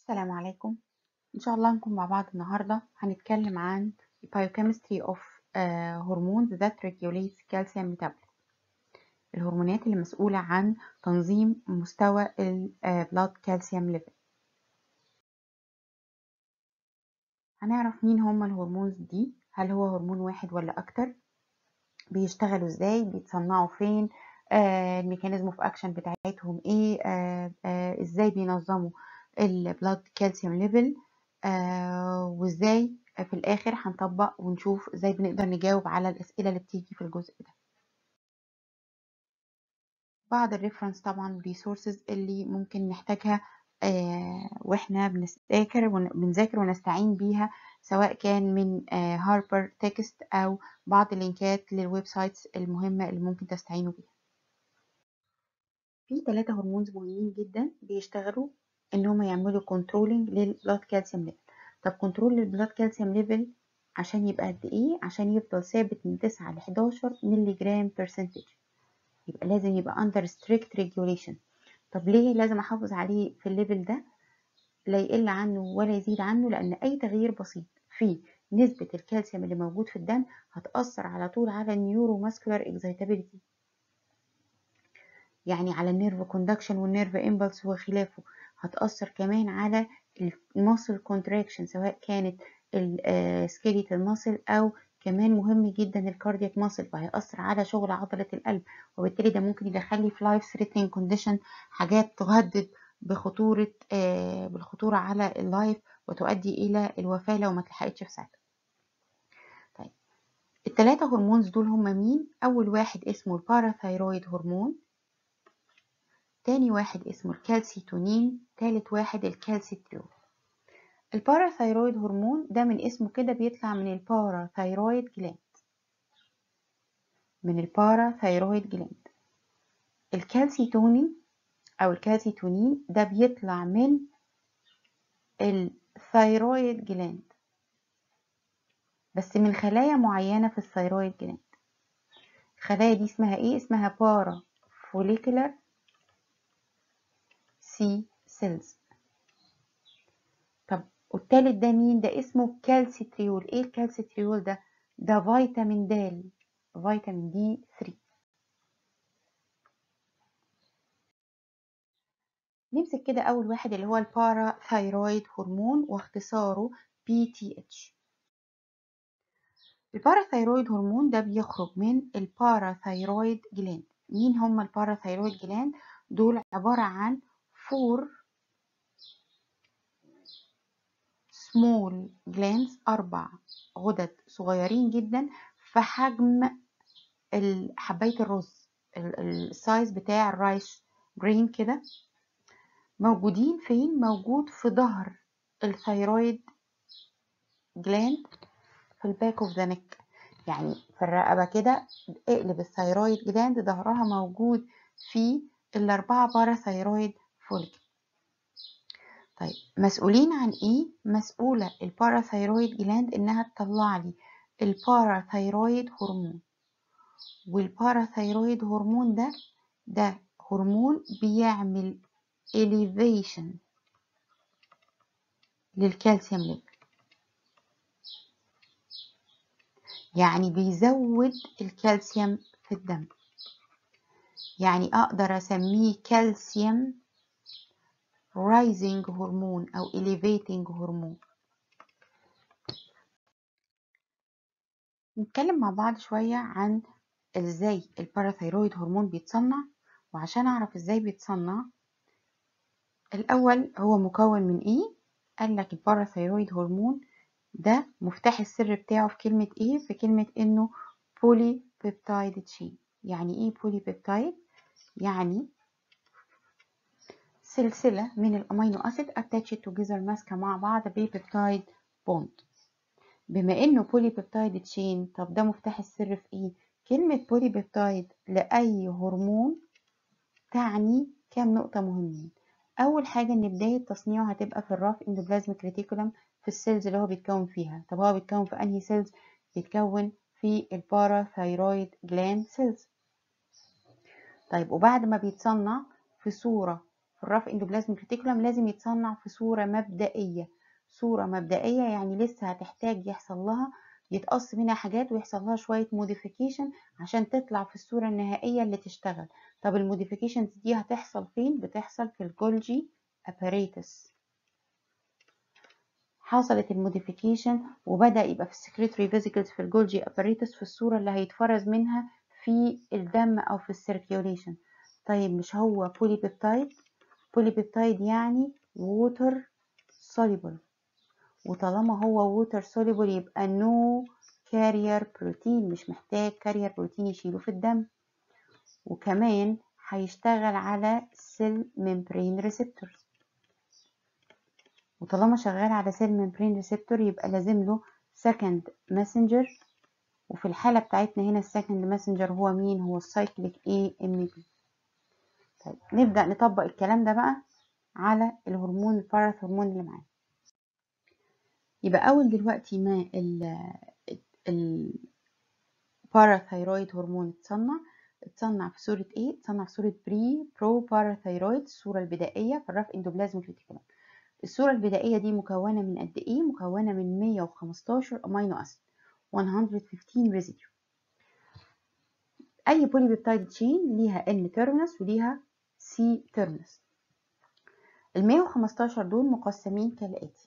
السلام عليكم إن شاء الله نكون مع بعض النهاردة هنتكلم عن biochemistry of uh, hormones that regulates calcium metabolism الهرمونات اللي مسؤولة عن تنظيم مستوى ال uh, blood calcium level هنعرف مين هما الهرمونز دي هل هو هرمون واحد ولا أكتر بيشتغلوا ازاي بيتصنعوا فين آه الميكانيزم اوف اكشن بتاعتهم ايه آه آه ازاي بينظموا البلاد كالسيوم ليفل وازاي في الاخر هنطبق ونشوف ازاي بنقدر نجاوب على الاسئله اللي بتيجي في الجزء ده بعض الريفرنس طبعا ريسورسز اللي ممكن نحتاجها آه واحنا بنذاكر بنذاكر ونستعين بيها سواء كان من آه هاربر تكست او بعض اللينكات للويب سايتس المهمه اللي ممكن تستعينوا بيها في ثلاثة هرمونز مهمين جدا بيشتغلوا ان هم يعملوا كنترولنج للبلاد كالسيوم ليفل طب كنترول للبلاد كالسيوم ليفل عشان يبقى قد ايه عشان يفضل ثابت من 9 ل 11 مللي جرام برسنتج يبقى لازم يبقى under strict regulation طب ليه لازم احافظ عليه في الليفل ده لا يقل عنه ولا يزيد عنه لان اي تغيير بسيط في نسبة الكالسيوم اللي موجود في الدم هتأثر على طول على النيورو ماسكولار اكزايتابيلتي يعني على النيرف كوندكشن والنيرف امبلس وخلافه هتأثر كمان على الماسل كونتراكشن سواء كانت السكيليتال ماسل او كمان مهم جدا الكاردياك ماسل فهيأثر على شغل عضلة القلب وبالتالي ده ممكن يدخلي في لايف ثريتنينج كونديشن حاجات تهدد بخطورة آه بالخطورة على اللايف وتؤدي إلى الوفاة لو ما تلحقتش في ساعتها طيب التلاتة هرمونز دول هما مين؟ أول واحد اسمه الباراثايرويد هرمون تاني واحد اسمه الكالسيتونين تالت واحد الكالسيتريول الباراثايرويد هرمون ده من اسمه كده بيطلع من الباراثايرويد جلاند من الباراثايرويد جلاند الكالسيتونين او الكالسيتونين ده بيطلع من الثايرويد جلاند بس من خلايا معينة في الثايرويد جلاند الخلايا دي اسمها ايه اسمها بارا فوليكولار سي سيلز طب والتالت ده مين ده اسمه كالسيتريول ايه الكالسيتريول ده ده فيتامين د فيتامين دي 3 نمسك كده اول واحد اللي هو الباراثايرويد هرمون واختصاره بي تي اتش الباراثايرويد هرمون ده بيخرج من الباراثايرويد جلاند مين هم الباراثايرويد جلاند دول عبارة عن فور سمول جلاندز أربع غدد صغيرين جدا في حجم حباية الرز السايز بتاع الرايس جرين كده موجودين فين موجود في ظهر الثايرويد جلاند في الباك اوف ذا نيك يعني في الرقبة كده اقلب الثايرويد جلاند ظهرها موجود في الأربعة باراثايرويد فوليكل طيب مسؤولين عن ايه مسؤولة الباراثايرويد جلاند انها تطلع لي الباراثايرويد هرمون والباراثايرويد هرمون ده ده هرمون بيعمل elevation للكالسيوم ليفل يعني بيزود الكالسيوم في الدم يعني اقدر اسميه كالسيوم رايزنج هرمون او elevating هرمون نتكلم مع بعض شوية عن ازاي الباراثايرويد هرمون بيتصنع وعشان اعرف ازاي بيتصنع الاول هو مكون من ايه قال لك الباراثايرويد هرمون ده مفتاح السر بتاعه في كلمة ايه في كلمة انه بولي بيبتايد تشين يعني ايه بولي بيبتايد يعني سلسلة من الأمينو أسيد attached together ماسكة مع بعض ببيبتايد بوند بما إنه بولي بيبتايد تشين طب ده مفتاح السر في إيه؟ كلمة بولي بيبتايد لأي هرمون تعني كام نقطة مهمين أول حاجة إن بداية تصنيعه هتبقى في الراف اندوبلازميك ريتيكولم في السيلز اللي هو بيتكون فيها طب هو بيتكون في أنهي سيلز؟ بيتكون في الباراثايرويد جلاند سيلز طيب وبعد ما بيتصنع في صورة في الرف اندوبلازميك ريتيكولم لازم يتصنع في صورة مبدئية صورة مبدئية يعني لسه هتحتاج يحصل لها يتقص منها حاجات ويحصل لها شوية موديفيكيشن عشان تطلع في الصورة النهائية اللي تشتغل طب الموديفيكيشنز دي هتحصل فين؟ بتحصل في الجولجي اباريتس حصلت الموديفيكيشن وبدأ يبقى في السكريتوري فيزيكلز في الجولجي اباريتس في الصورة اللي هيتفرز منها في الدم أو في السيركيوليشن طيب مش هو بولي بيبتايد بولي بيبتايد يعني ووتر soluble وطالما هو ووتر soluble يبقى نو كارير بروتين مش محتاج كارير بروتين يشيله في الدم وكمان هيشتغل على سيل ممبرين ريسبتورز وطالما شغال على سيل ممبرين ريسبتور يبقى لازم له سكند ماسنجر وفي الحالة بتاعتنا هنا السكند ماسنجر هو مين هو السايكليك اي ام بي طيب نبدأ نطبق الكلام ده بقى على الهرمون الباراث هرمون اللي معانا يبقى أول دلوقتي ما ال الباراثايرويد هرمون اتصنع اتصنع في صورة ايه؟ اتصنع في صورة بري برو باراثايرويد الصورة البدائية في الرف اندوبلازميك ريتيكولم الصورة البدائية دي مكونة من قد ايه؟ مكونة من 115 امينو اسيد 115 ريزيديو اي بولي بيبتايد تشين ليها ان تيرمينس وليها سي تيرمينس ال 115 دول مقسمين كالاتي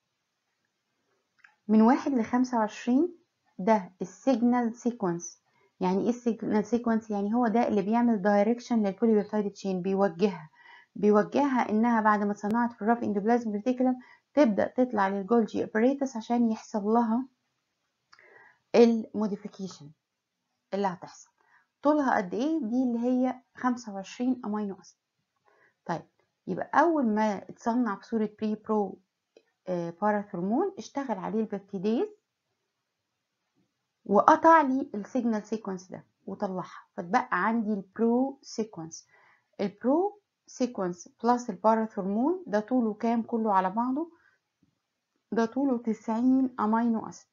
من واحد لخمسة وعشرين ده السيجنال سيكونس يعني ايه السيجنال سيكونس يعني هو ده اللي بيعمل دايركشن للبولي بيبتايد تشين بيوجهها بيوجهها انها بعد ما اتصنعت في الراف اندوبلازم ريتيكولم تبدا تطلع للجولجي ابريتس عشان يحصل لها الموديفيكيشن اللي هتحصل طولها قد ايه دي اللي هي 25 امينو اسيد طيب يبقى اول ما اتصنع في صوره بري برو باراثرمون اشتغل عليه الببتيديز وقطع لي السيجنال سيكونس ده وطلعها فتبقى عندي البرو سيكونس البرو سيكونس بلس الباراثرمون ده طوله كام كله على بعضه ده طوله 90 امينو اسيد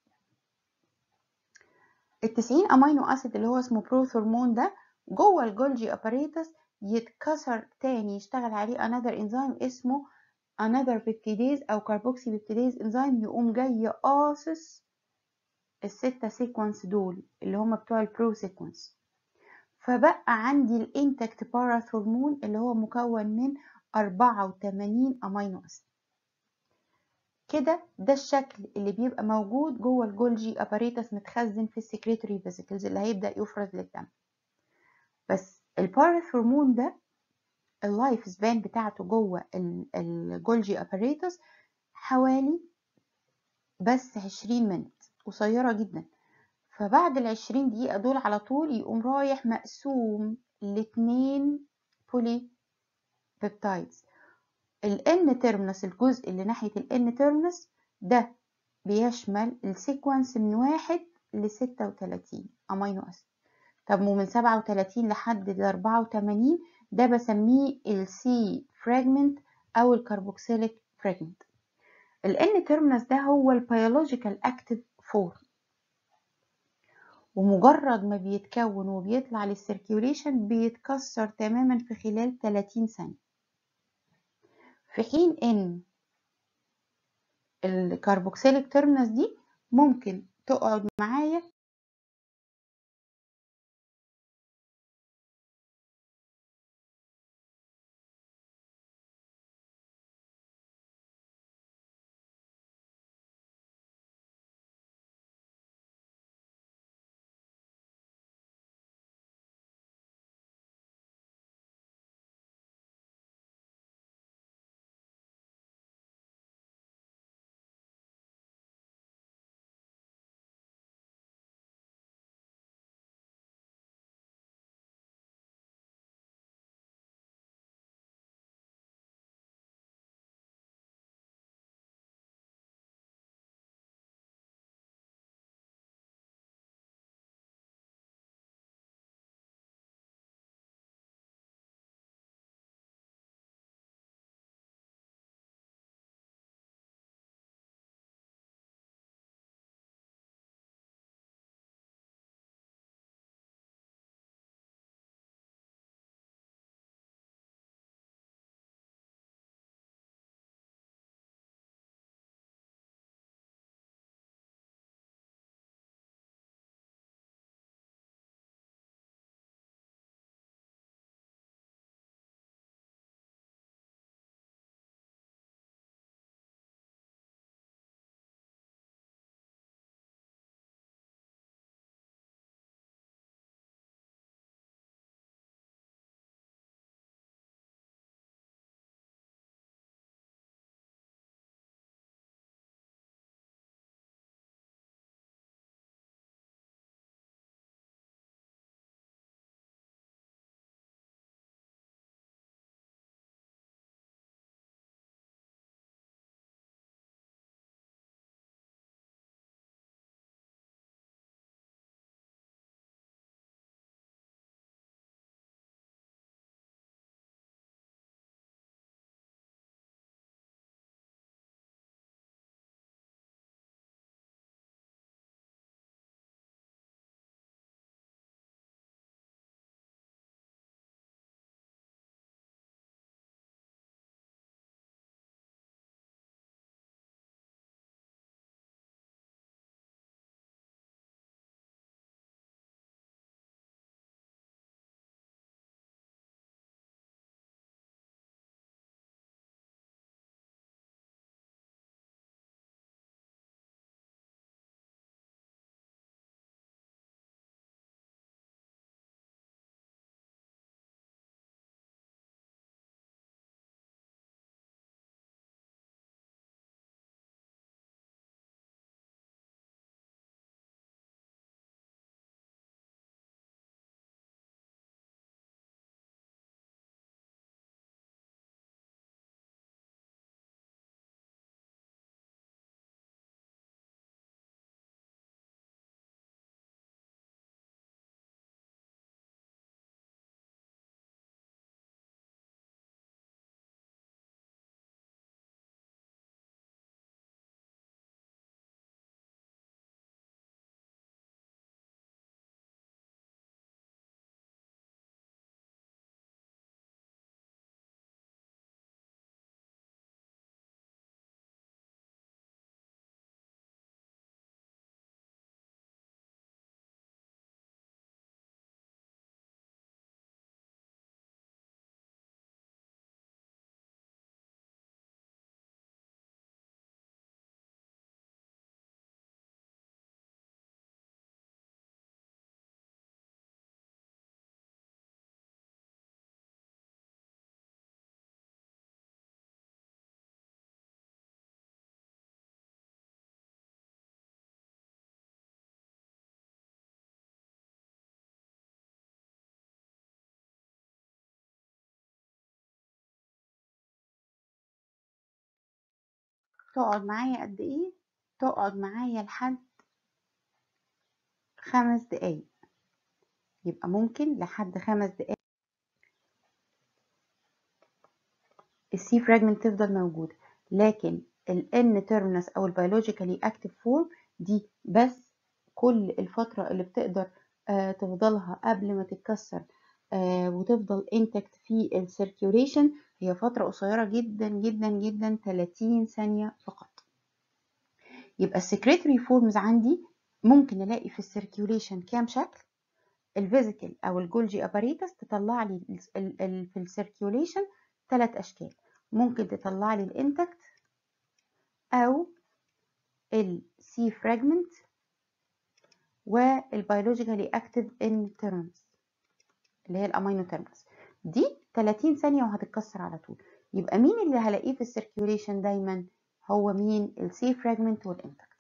ال 90 امينو اسيد اللي هو اسمه بروثرمون ده جوه الجولجي اباريتس يتكسر تاني يشتغل عليه another انزيم اسمه another peptidase او carboxy peptidase انزيم يقوم جاي قاصص الستة سيكونس دول اللي هما بتوع البرو سيكونس فبقى عندي الانتكت باراثرمون اللي هو مكون من 84 امينو اسيد كده ده الشكل اللي بيبقى موجود جوه الجولجي اباريتس متخزن في السكريتوري فيزيكلز اللي هيبدا يفرز للدم بس الباراثرمون ده اللايف سبان بتاعته جوه الجولجي اباريتس حوالي بس 20 منت قصيره جدا فبعد العشرين دقيقة دول على طول يقوم رايح مقسوم لاتنين بولي بيبتايدز الان تيرمنس الجزء اللي ناحية الان تيرمنس ده بيشمل السيكونس من واحد لستة وتلاتين امينو اسيد طب ومن سبعة وتلاتين لحد الاربعة وتمانين ده بسميه السي فراجمنت او الكربوكسيليك فراجمنت الان تيرمنس ده هو البيولوجيكال اكتيف فورم ومجرد ما بيتكون وبيطلع للسيركيوليشن بيتكسر تماما في خلال 30 ثانية في حين ان الكربوكسيليك تيرمنس دي ممكن تقعد معايا تقعد معايا قد ايه تقعد معايا لحد خمس دقايق يبقى ممكن لحد خمس دقايق السي فراجمنت تفضل موجودة لكن ال N terminus أو ال biologically active form دي بس كل الفترة اللي بتقدر آه تفضلها قبل ما تتكسر آه وتفضل intact في ال circulation هي فترة قصيرة جدا جدا جدا 30 ثانية فقط يبقى السكريتري فورمز عندي ممكن الاقي في السيركيوليشن كام شكل الفيزيكال او الجولجي اباريتس تطلع لي ال ال في السيركيوليشن ثلاث اشكال ممكن تطلع لي الانتكت او السي فراجمنت والبيولوجيكالي اكتيف ان تيرمز اللي هي الامينو تيرمز دي 30 ثانيه وهتتكسر على طول يبقى مين اللي هلاقيه في السيركيوليشن دايما هو مين السي فراجمنت والانتكت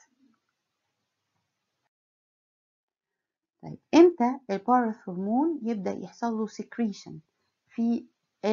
طيب امتى الباراث هرمون يبدا يحصل له سكريشن في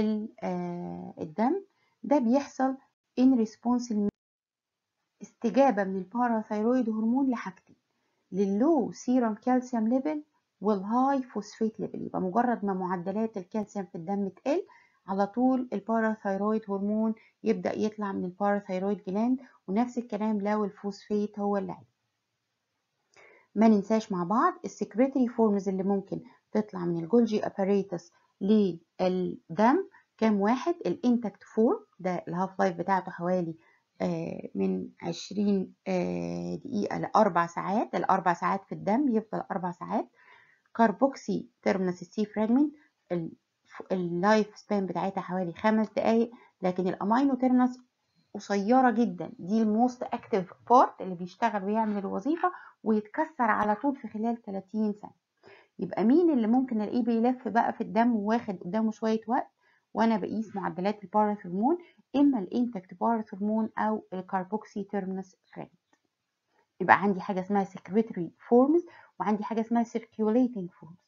الدم ده بيحصل in response استجابة من الباراثايرويد هرمون لحاجتين لللو سيرم كالسيوم ليفل والهاي فوسفيت ليفل يبقى مجرد ما معدلات الكالسيوم في الدم تقل على طول الباراثايرويد هرمون يبدأ يطلع من الباراثايرويد جلاند ونفس الكلام لو الفوسفيت هو اللي عالي ما ننساش مع بعض السكريتري فورمز اللي ممكن تطلع من الجولجي اباريتس للدم كام واحد الانتكت فورم ده الهاف لايف بتاعته حوالي آه من 20 آه دقيقة لأربع ساعات الأربع ساعات في الدم يفضل أربع ساعات كاربوكسي تيرمينس سي فراجمنت اللايف سبان بتاعتها حوالي خمس دقايق لكن الامينو تيرمينس قصيرة جدا دي الموست اكتيف بارت اللي بيشتغل ويعمل الوظيفة ويتكسر على طول في خلال 30 ثانية يبقى مين اللي ممكن الاقيه بيلف بقى في الدم وواخد قدامه شوية وقت وانا بقيس معدلات الباراثرمون اما الانتكت باراثرمون او الكاربوكسي تيرمينس فراجمنت يبقى عندي حاجة اسمها secretory forms وعندي حاجة اسمها circulating forms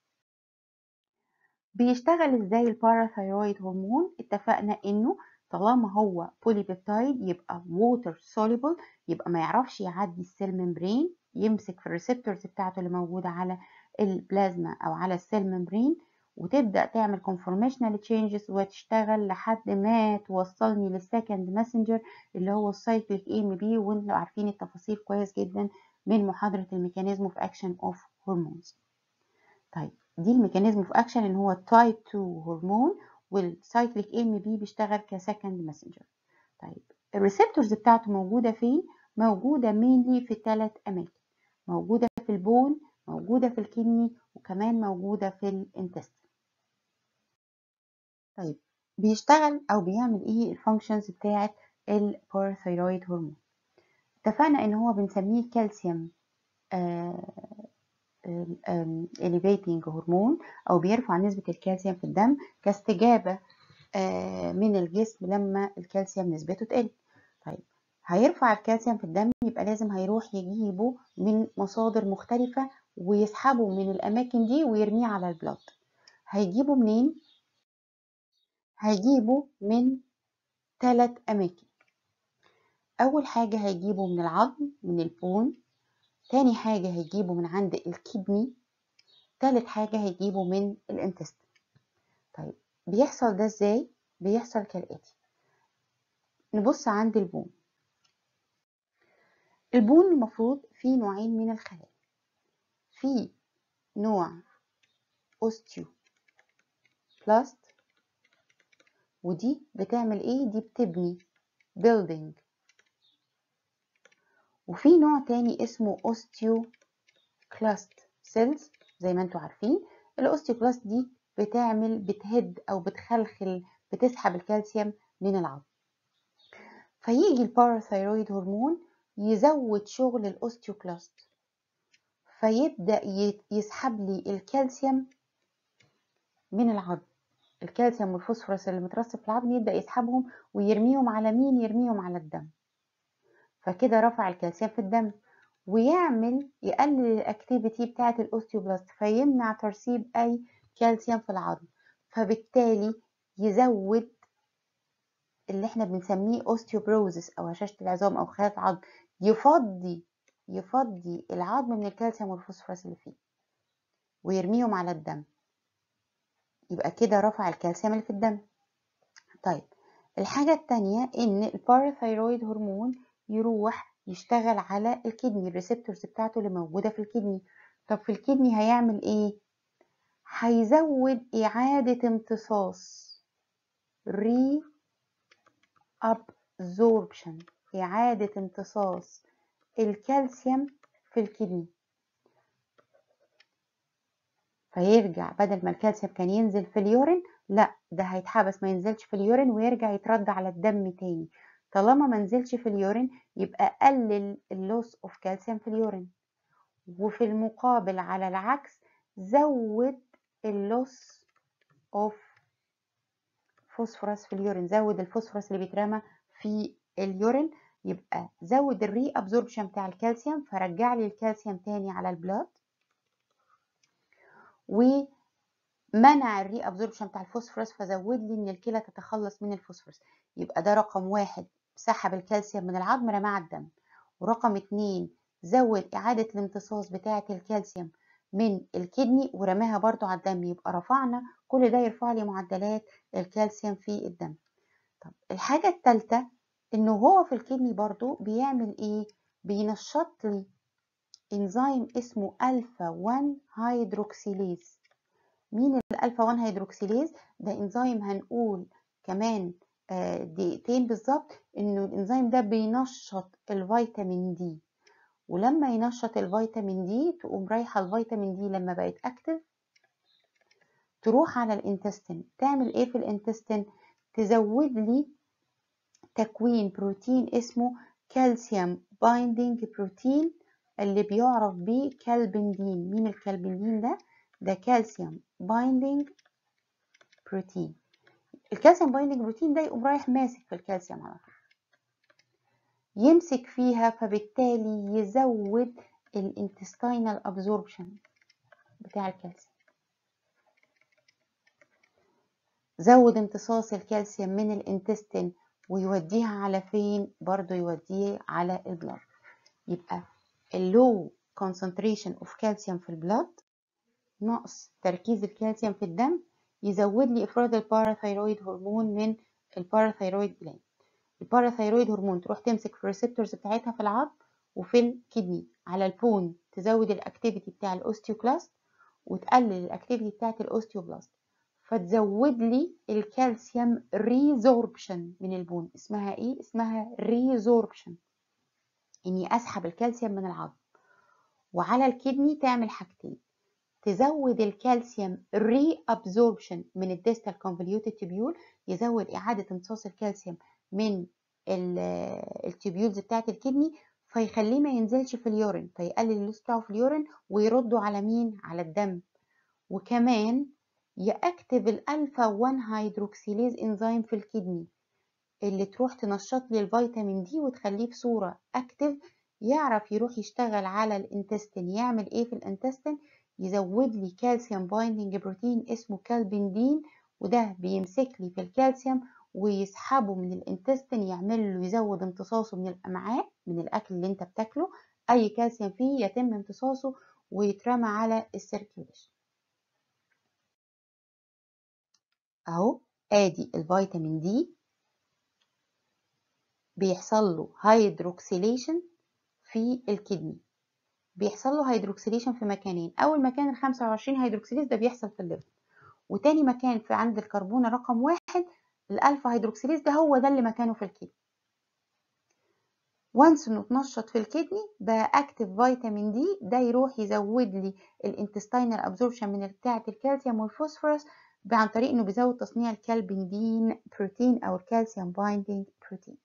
بيشتغل ازاي الباراثايرويد هرمون اتفقنا انه طالما هو بوليبيبتايد يبقى ووتر soluble يبقى ما يعرفش يعدي السيل ممبرين يمسك في الريسبتورز بتاعته اللي موجودة على البلازما او على السيل ممبرين وتبدأ تعمل conformational changes وتشتغل لحد ما توصلني للسكند ماسنجر اللي هو السايكليك ام بي وانتوا عارفين التفاصيل كويس جدا من محاضرة الميكانيزم اوف اكشن اوف هرمونز طيب دي الميكانيزم اوف اكشن ان هو تايب 2 هرمون والسايكليك ام بي بيشتغل كسكند ماسنجر طيب الريسبتورز بتاعته موجودة فين موجودة مينلي في ثلاث اماكن موجودة في البون موجودة في الكدني وكمان موجودة في الانتستين طيب بيشتغل او بيعمل ايه الفانكشنز بتاعه الباراثايرويد هرمون اتفقنا ان هو بنسميه كالسيوم elevating هرمون او بيرفع نسبة الكالسيوم في الدم كاستجابة آه من الجسم لما الكالسيوم نسبته تقل طيب هيرفع الكالسيوم في الدم يبقى لازم هيروح يجيبه من مصادر مختلفة ويسحبه من الأماكن دي ويرميه على البلاد هيجيبه منين؟ هيجيبه من ثلاث أماكن أول حاجة هيجيبه من العظم من البون تاني حاجة هيجيبه من عند الكدني تالت حاجة هيجيبه من الانتستين طيب بيحصل ده ازاي؟ بيحصل كالآتي نبص عند البون البون المفروض فيه نوعين من الخلايا في نوع اوستيو بلاست ودي بتعمل ايه دي بتبني building وفي نوع تاني اسمه اوستيو كلاست سيلز زي ما انتوا عارفين الاوستيو كلاست دي بتعمل بتهد او بتخلخل بتسحب الكالسيوم من العظم فيجي الباراثايرويد هرمون يزود شغل الاوستيوكلاست فيبدأ يسحب لي الكالسيوم من العظم الكالسيوم والفوسفورس اللي مترسب في العظم يبدأ يسحبهم ويرميهم على مين يرميهم على الدم فكده رفع الكالسيوم في الدم ويعمل يقلل الاكتيفيتي بتاعة الاوستيوبلاست فيمنع ترسيب اي كالسيوم في العظم فبالتالي يزود اللي احنا بنسميه اوستيوبروزس او هشاشة العظام او خلايا العظم يفضي يفضي العظم من الكالسيوم والفوسفورس اللي فيه ويرميهم على الدم يبقى كده رفع الكالسيوم اللي في الدم طيب الحاجة التانية ان الباراثايرويد هرمون يروح يشتغل على الكدني الريسبتورز بتاعته اللي موجودة في الكدني طب في الكدني هيعمل ايه هيزود اعادة امتصاص ري absorption إعادة امتصاص الكالسيوم في الكدني فيرجع بدل ما الكالسيوم كان ينزل في اليورين لا ده هيتحبس ما ينزلش في اليورين ويرجع يترد على الدم تاني طالما ما نزلش في اليورين يبقى قلل اللوس اوف كالسيوم في اليورين وفي المقابل على العكس زود اللوس اوف فوسفورس في اليورين زود الفوسفورس اللي بيترمى في اليورين يبقى زود الري ابزوربشن بتاع الكالسيوم فرجع لي الكالسيوم تاني على البلاد ومنع الري ابزوربشن بتاع الفوسفورس فزود لي ان الكلى تتخلص من الفوسفورس يبقى ده رقم واحد سحب الكالسيوم من العظم رماه على الدم ورقم اتنين زود إعادة الامتصاص بتاعة الكالسيوم من الكدني ورماها برضو على الدم يبقى رفعنا كل ده يرفع لي معدلات الكالسيوم في الدم طب الحاجة التالتة انه هو في الكدني برضو بيعمل ايه بينشط لي انزيم اسمه الفا 1 هيدروكسيليز مين الالفا 1 هيدروكسيليز ده انزيم هنقول كمان دقيقتين بالظبط انه الانزيم ده بينشط الفيتامين دي ولما ينشط الفيتامين دي تقوم رايحه الفيتامين دي لما بقت اكتف تروح على الانتستين تعمل ايه في الانتستين تزود لي تكوين بروتين اسمه كالسيوم بايندينج بروتين اللي بيعرف بيه كالبندين مين الكالبندين ده ده كالسيوم بايندينج بروتين الكالسيوم بايندينج بروتين ده يقوم رايح ماسك في الكالسيوم على طول يمسك فيها فبالتالي يزود الانتستينال ابزوربشن بتاع الكالسيوم زود امتصاص الكالسيوم من الانتستين ويوديها على فين برضو يوديه على البلاد يبقى اللو concentration of calcium في البلاد نقص تركيز الكالسيوم في الدم يزود لي افراز الباراثايرويد هرمون من الباراثايرويد جلاند الباراثايرويد هرمون تروح تمسك في الريسبتورز بتاعتها في العظم وفي الكدني على البون تزود الاكتيفيتي بتاع الاوستيوكلاست وتقلل الاكتيفيتي بتاعت الاوستيوبلاست فتزود لي الكالسيوم ريزوربشن من البون اسمها ايه اسمها ريزوربشن اني اسحب الكالسيوم من العظم وعلى الكدني تعمل حاجتين تزود الكالسيوم ري ابزوربشن من الديستال كونفوليوتد تيبيول يزود اعاده امتصاص الكالسيوم من التيبيولز بتاعت الكدني فيخليه ما ينزلش في اليورين فيقلل اللوس بتاعه في اليورين ويرده على مين على الدم وكمان يأكتف الألفا 1 هيدروكسيليز انزيم في الكدني اللي تروح تنشط لي الفيتامين دي وتخليه في صورة اكتف يعرف يروح يشتغل على الانتستين يعمل ايه في الانتستين يزود لي كالسيوم بايندينج بروتين اسمه كالبندين وده بيمسك لي في الكالسيوم ويسحبه من الانتستين يعمل له يزود امتصاصه من الامعاء من الاكل اللي انت بتاكله اي كالسيوم فيه يتم امتصاصه ويترمى على السيركيوليشن اهو ادي الفيتامين دي بيحصل له هيدروكسيليشن في الكدني بيحصل له هيدروكسيليشن في مكانين اول مكان ال 25 هيدروكسيليز ده بيحصل في الليفر وتاني مكان في عند الكربونه رقم واحد الالفا هيدروكسيليز ده هو ده اللي مكانه في الكدني وانس انه اتنشط في الكدني بقى اكتف فيتامين دي ده يروح يزود لي الانتستينال ابزوربشن من بتاعه الكالسيوم والفوسفورس عن طريق انه بيزود تصنيع الكالبندين بروتين او الكالسيوم بايندينج بروتين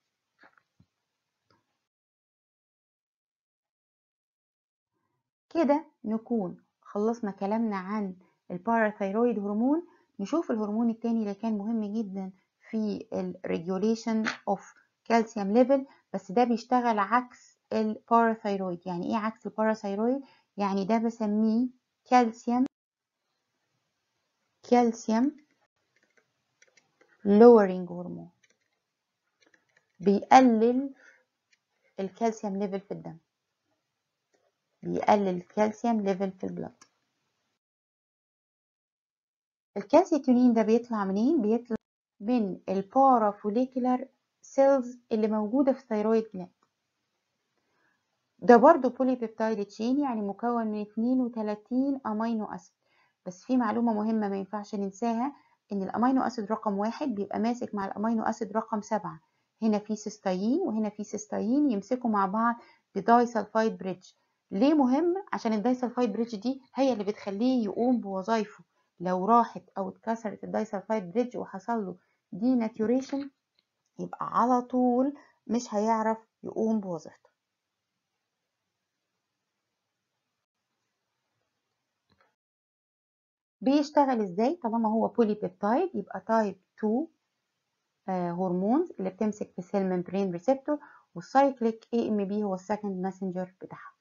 كده نكون خلصنا كلامنا عن الباراثايرويد هرمون نشوف الهرمون التاني اللي كان مهم جدا في الريجوليشن اوف كالسيوم ليفل بس ده بيشتغل عكس الباراثايرويد يعني ايه عكس الباراثايرويد يعني ده بسميه كالسيوم كالسيوم lowering هرمون بيقلل الكالسيوم ليفل في الدم بيقلل الكالسيوم ليفل في البلد الكالسيتونين ده بيطلع منين بيطلع من البارافوليكولار سيلز اللي موجوده في الثيرويد جلاند ده برضو بولي بيبتايد تشين يعني مكون من 32 امينو اسيد بس في معلومه مهمه ما ينفعش ننساها ان الامينو اسيد رقم واحد بيبقى ماسك مع الامينو اسيد رقم سبعة هنا في سيستاين وهنا في سيستاين يمسكوا مع بعض بداي سلفايد بريدج ليه مهم عشان الداي سلفايد بريدج دي هي اللي بتخليه يقوم بوظائفه لو راحت او اتكسرت الداي سلفايد بريدج وحصل له دي ناتيوريشن يبقى على طول مش هيعرف يقوم بوظيفته بيشتغل ازاي طالما هو بولي بيبتايد يبقى تايب 2 هرمونز اللي بتمسك في سيل ممبرين ريسبتور والسايكليك اي ام بي هو السكند ماسنجر بتاعها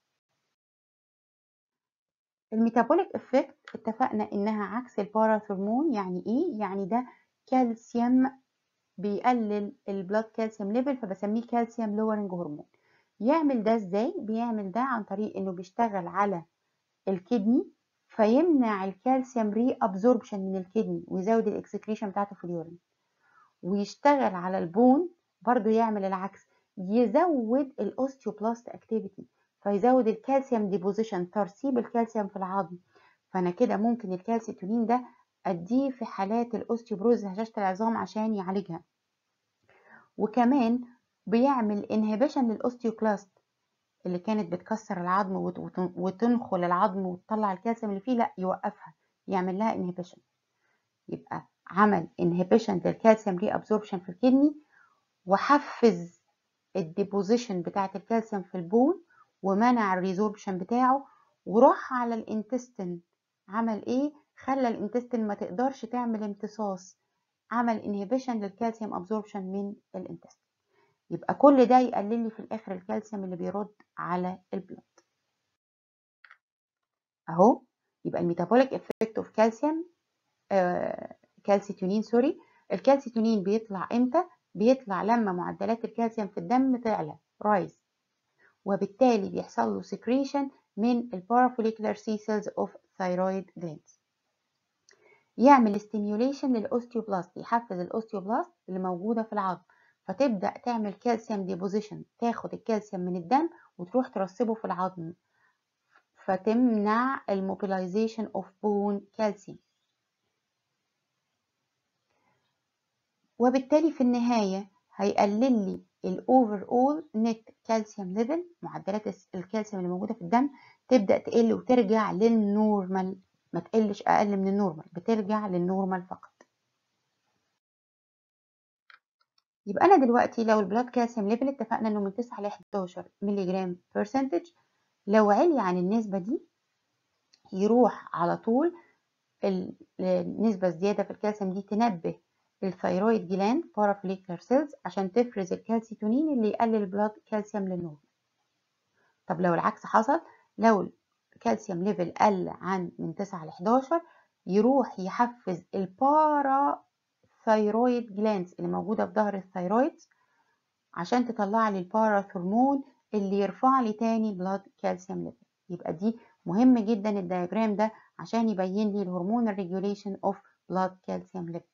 الميتابوليك افكت اتفقنا انها عكس الباراثرمون يعني ايه يعني ده كالسيوم بيقلل البلاد كالسيوم ليفل فبسميه كالسيوم لورنج هرمون يعمل ده ازاي بيعمل ده عن طريق انه بيشتغل على الكدني فيمنع الكالسيوم ري ابزوربشن من الكدني ويزود الاكسكريشن بتاعته في اليورين ويشتغل على البون برضو يعمل العكس يزود الاوستيوبلاست اكتيفيتي فيزود الكالسيوم ديبوزيشن ترسيب الكالسيوم في العظم فانا كده ممكن الكالسيتونين ده اديه في حالات الاوستيوبروز هشاشه العظام عشان يعالجها وكمان بيعمل انهبيشن للاوستيوكلاست اللي كانت بتكسر العظم وتنخل العظم وتطلع الكالسيوم اللي فيه لا يوقفها يعمل لها انهبيشن يبقى عمل انهبيشن للكالسيوم ري ابزوربشن في الكدني وحفز الديبوزيشن بتاعه الكالسيوم في البون ومنع الريزوربشن بتاعه وراح على الانتستين عمل ايه خلى الانتستين ما تقدرش تعمل امتصاص عمل انهبيشن للكالسيوم ابزوربشن من الانتستين يبقى كل ده يقلل لي في الاخر الكالسيوم اللي بيرد على البلد اهو يبقى الميتابوليك افكت اوف كالسيوم كالسيتونين سوري الكالسيتونين بيطلع امتى بيطلع لما معدلات الكالسيوم في الدم تعلى رايز وبالتالي بيحصل له سكريشن من البارافوليكولار سي سيلز اوف ثايرويد جلاندز يعمل ستيميوليشن للاوستيوبلاست يحفز الاوستيوبلاست اللي موجوده في العظم فتبدا تعمل كالسيوم ديبوزيشن تاخد الكالسيوم من الدم وتروح ترسبه في العظم فتمنع الموبيلايزيشن اوف بون كالسيوم وبالتالي في النهايه هيقلل لي الاوفر اول نت كالسيوم ليفل معدلات الكالسيوم اللي موجوده في الدم تبدا تقل وترجع للنورمال ما تقلش اقل من النورمال بترجع للنورمال فقط يبقى انا دلوقتي لو البلاد كالسيوم ليفل اتفقنا انه من 9 ل 11 مللي جرام برسنتج لو علي عن النسبه دي يروح على طول النسبه الزياده في الكالسيوم دي تنبه الثيرويد جلاند بارافوليكولار سيلز عشان تفرز الكالسيتونين اللي يقلل البلاد كالسيوم للنورمال طب لو العكس حصل لو الكالسيوم ليفل قل عن من 9 ل 11 يروح يحفز البارا ثيرويد جلاندز اللي موجوده في ظهر الثيرويد عشان تطلع لي الباراثرمون اللي يرفع لي تاني بلاد كالسيوم ليفل يبقى دي مهم جدا الدياجرام ده عشان يبين لي الهرمون ريجوليشن اوف بلاد كالسيوم ليفل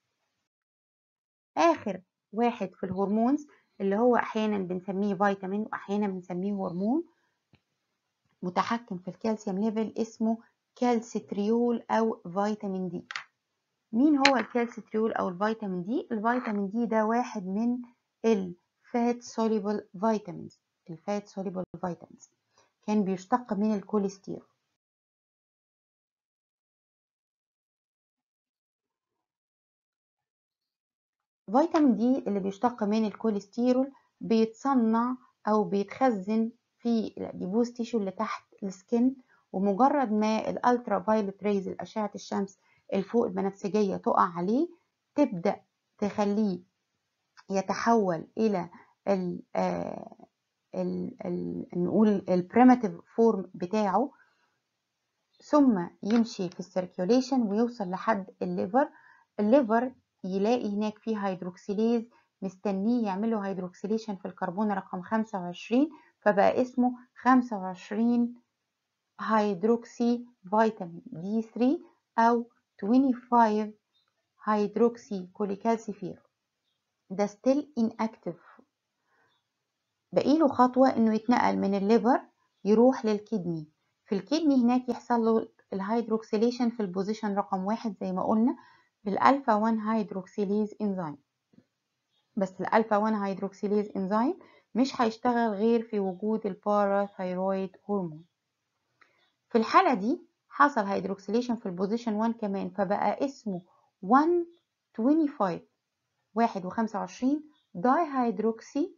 اخر واحد في الهرمونز اللي هو احيانا بنسميه فيتامين واحيانا بنسميه هرمون متحكم في الكالسيوم ليفل اسمه كالسيتريول او فيتامين دي مين هو الكالسيتريول او الفيتامين دي الفيتامين دي ده واحد من الفات سوليبل فيتامينز الفات سوليبل فيتامينز كان بيشتق من الكوليسترول فيتامين دي اللي بيشتق من الكوليسترول بيتصنع او بيتخزن في الاديبوز تيشو اللي تحت السكن ومجرد ما الالترا فايلوت ريز الاشعه الشمس الفوق البنفسجيه تقع عليه تبدا تخليه يتحول الى ال ال ال نقول البريماتيف فورم بتاعه ثم يمشي في السيركيوليشن ويوصل لحد الليفر الليفر يلاقي هناك فيه هيدروكسيليز مستنيه يعمله هيدروكسيليشن في الكربون رقم 25 فبقى اسمه 25 هيدروكسي فيتامين دي 3 أو 25 هيدروكسي كوليكالسيفير ده still inactive بقيله خطوة إنه يتنقل من الليفر يروح للكدني في الكدني هناك يحصل له الهيدروكسيليشن في البوزيشن رقم واحد زي ما قلنا بالألفا 1 هيدروكسيليز انزيم بس الألفا 1 هيدروكسيليز انزيم مش هيشتغل غير في وجود الباراثايرويد هرمون في الحالة دي حصل هيدروكسيليشن في البوزيشن 1 كمان فبقى اسمه 125 واحد وخمسة وعشرين داي هيدروكسي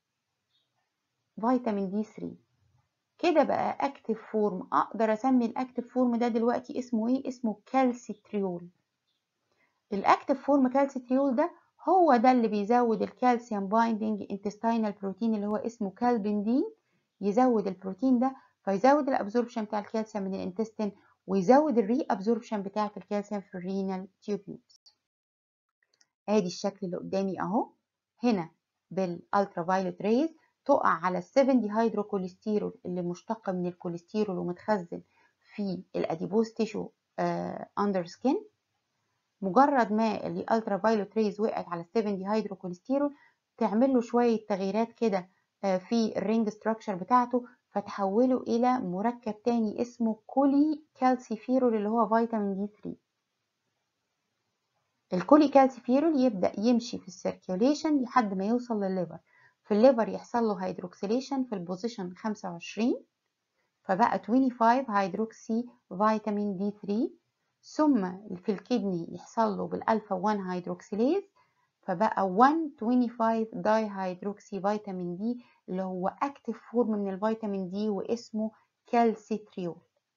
فيتامين دي 3 كده بقى اكتف فورم اقدر اسمي الاكتف فورم ده دلوقتي اسمه ايه اسمه كالسيتريول الاكتف فورم كالسيتريول ده هو ده اللي بيزود الكالسيوم بايندينج انتستينال بروتين اللي هو اسمه كالبندين يزود البروتين ده فيزود الابزوربشن بتاع الكالسيوم من الانتستين ويزود الري ابزوربشن بتاعه الكالسيوم في الرينال تيوبيولز ادي الشكل اللي قدامي اهو هنا بالالترا فايولت ريز تقع على ال 7 ديهيدروكوليسترول اللي مشتق من الكوليسترول ومتخزن في الاديبوز تيشو اندر سكين مجرد ما الالترا فايولت ريز وقعت على ال 7 ديهيدروكوليسترول تعمل له شويه تغييرات كده في الرينج ستراكشر بتاعته فتحوله الى مركب تاني اسمه كولي كالسيفيرول اللي هو فيتامين دي 3 الكولي كالسيفيرول يبدا يمشي في السيركيوليشن لحد ما يوصل للليفر في الليفر يحصل له هيدروكسيليشن في البوزيشن 25 فبقى 25 هيدروكسي فيتامين دي 3 ثم في الكدني يحصل له بالالفا 1 هيدروكسيليز فبقى 125 داي هيدروكسي فيتامين دي اللي هو اكتف فورم من الفيتامين دي واسمه كالسيتريول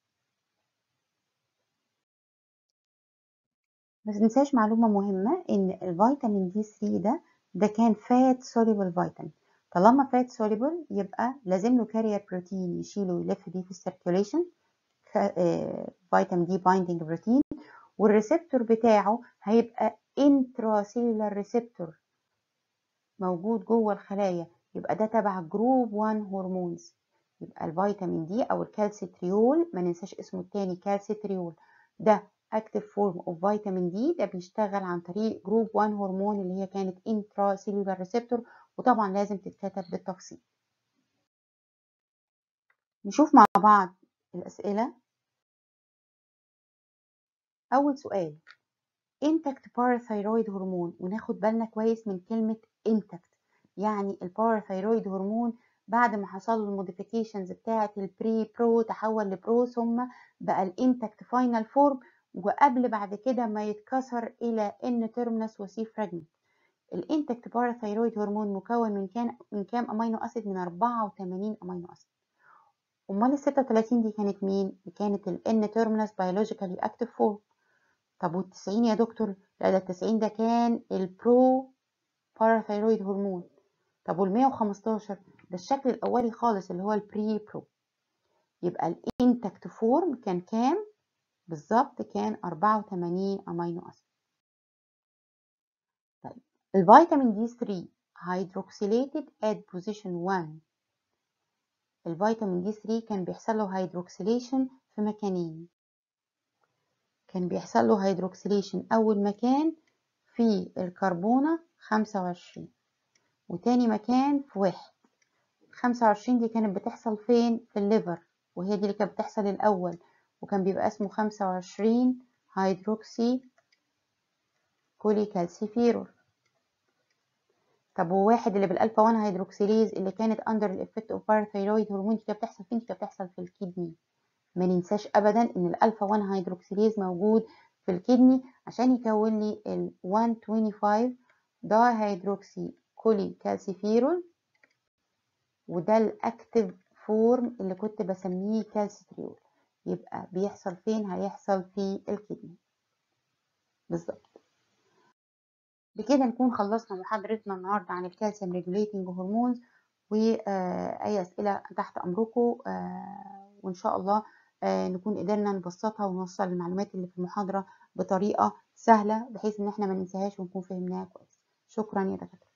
بس ننساش معلومة مهمة ان الفيتامين دي 3 ده ده كان فات سوليبل فيتامين طالما فات سوليبل يبقى لازم له كارير بروتين يشيله ويلف بيه في السيركيوليشن فيتامين دي بايندينج بروتين والريسبتور بتاعه هيبقى انتراسيلولار ريسبتور موجود جوه الخلايا يبقى ده تبع جروب 1 هرمونز يبقى الفيتامين دي او الكالسيتريول ما ننساش اسمه التاني كالسيتريول ده active form of vitamin D ده بيشتغل عن طريق جروب 1 هرمون اللي هي كانت intracellular receptor وطبعا لازم تتكتب بالتفصيل نشوف مع بعض الأسئلة أول سؤال intact parathyroid هرمون وناخد بالنا كويس من كلمة intact يعني الباراثايرويد هرمون بعد ما حصل له الموديفيكيشنز بتاعة البري برو تحول لبرو ثم بقى الانتكت فاينل فورم وقبل بعد كده ما يتكسر الى ان تيرمينس وسي فراجمنت الانتكت باراثايرويد هرمون مكون من كان من كام امينو اسيد من 84 امينو اسيد امال ال 36 دي كانت مين كانت الان تيرمينس بيولوجيكالي اكتيف فورم طب وال 90 يا دكتور لا ده ال 90 ده كان البرو باراثايرويد هرمون طب وال 115 ده الشكل الاولي خالص اللي هو البري برو يبقى الانتكت فورم كان كام بالظبط كان 84 امينو اسيد طيب الفيتامين دي 3 hydroxylated at position 1 الفيتامين دي 3 كان بيحصل له هيدروكسيليشن في مكانين كان بيحصل له هيدروكسيليشن اول مكان في الكربونة 25 وتاني مكان في واحد 25 دي كانت بتحصل فين في الليفر وهي دي اللي كانت بتحصل الاول وكان بيبقى اسمه 25 هيدروكسي كوليكالسيفيرول طب وواحد اللي بالالفا 1 هيدروكسيليز اللي كانت اندر الافكت اوف باراثايرويد هرمون دي كانت بتحصل فين دي كانت بتحصل في الكدني ما ننساش ابدا ان الالفا 1 هيدروكسيليز موجود في الكدني عشان يكون لي ال 125 داي هيدروكسي كوليكالسيفيرول وده الاكتيف فورم اللي كنت بسميه كالسيتريول يبقى بيحصل فين هيحصل في الكدني بالظبط بكده نكون خلصنا محاضرتنا النهارده عن الكالسيوم ريجوليتنج هرمونز واي اسئله تحت امركم وان شاء الله نكون قدرنا نبسطها ونوصل المعلومات اللي في المحاضره بطريقه سهله بحيث ان احنا ما ننساهاش ونكون فهمناها كويس شكرا يا دكاتره